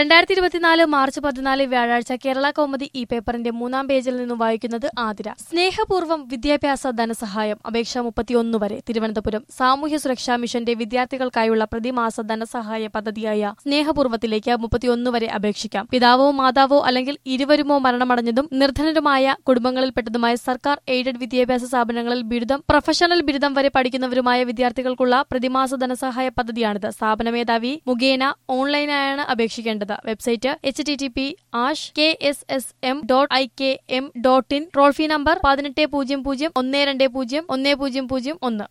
രണ്ടായിരത്തി ഇരുപത്തിനാല് മാർച്ച് പതിനാല് വ്യാഴാഴ്ച കേരള കൗമുദി ഈ പേപ്പറിന്റെ മൂന്നാം പേജിൽ നിന്നും വായിക്കുന്നത് ആതിര സ്നേഹപൂർവ്വം വിദ്യാഭ്യാസ ധനസഹായം അപേക്ഷ മുപ്പത്തിയൊന്ന് വരെ തിരുവനന്തപുരം സാമൂഹ്യ സുരക്ഷാ മിഷന്റെ വിദ്യാർത്ഥികൾക്കായുള്ള പ്രതിമാസ ധനസഹായ പദ്ധതിയായ സ്നേഹപൂർവ്വത്തിലേക്ക് മുപ്പത്തിയൊന്ന് വരെ അപേക്ഷിക്കാം പിതാവോ മാതാവോ അല്ലെങ്കിൽ ഇരുവരുമോ മരണമടഞ്ഞതും നിർധനരുമായ കുടുംബങ്ങളിൽപ്പെട്ടതുമായ സർക്കാർ എയ്ഡഡ് വിദ്യാഭ്യാസ സ്ഥാപനങ്ങളിൽ ബിരുദം പ്രൊഫഷണൽ ബിരുദം വരെ പഠിക്കുന്നവരുമായ വിദ്യാർത്ഥികൾക്കുള്ള പ്രതിമാസ ധനസഹായ പദ്ധതിയാണിത് സ്ഥാപന മേധാവി മുഖേന ഓൺലൈനായാണ് അപേക്ഷിക്കേണ്ടത് website H T T P ash K S S M dot I K M dot in toll free number പതിനെട്ട് പൂജ്യം പൂജ്യം ഒന്ന് രണ്ട് പൂജ്യം ഒന്ന് പൂജ്യം പൂജ്യം ഒന്ന്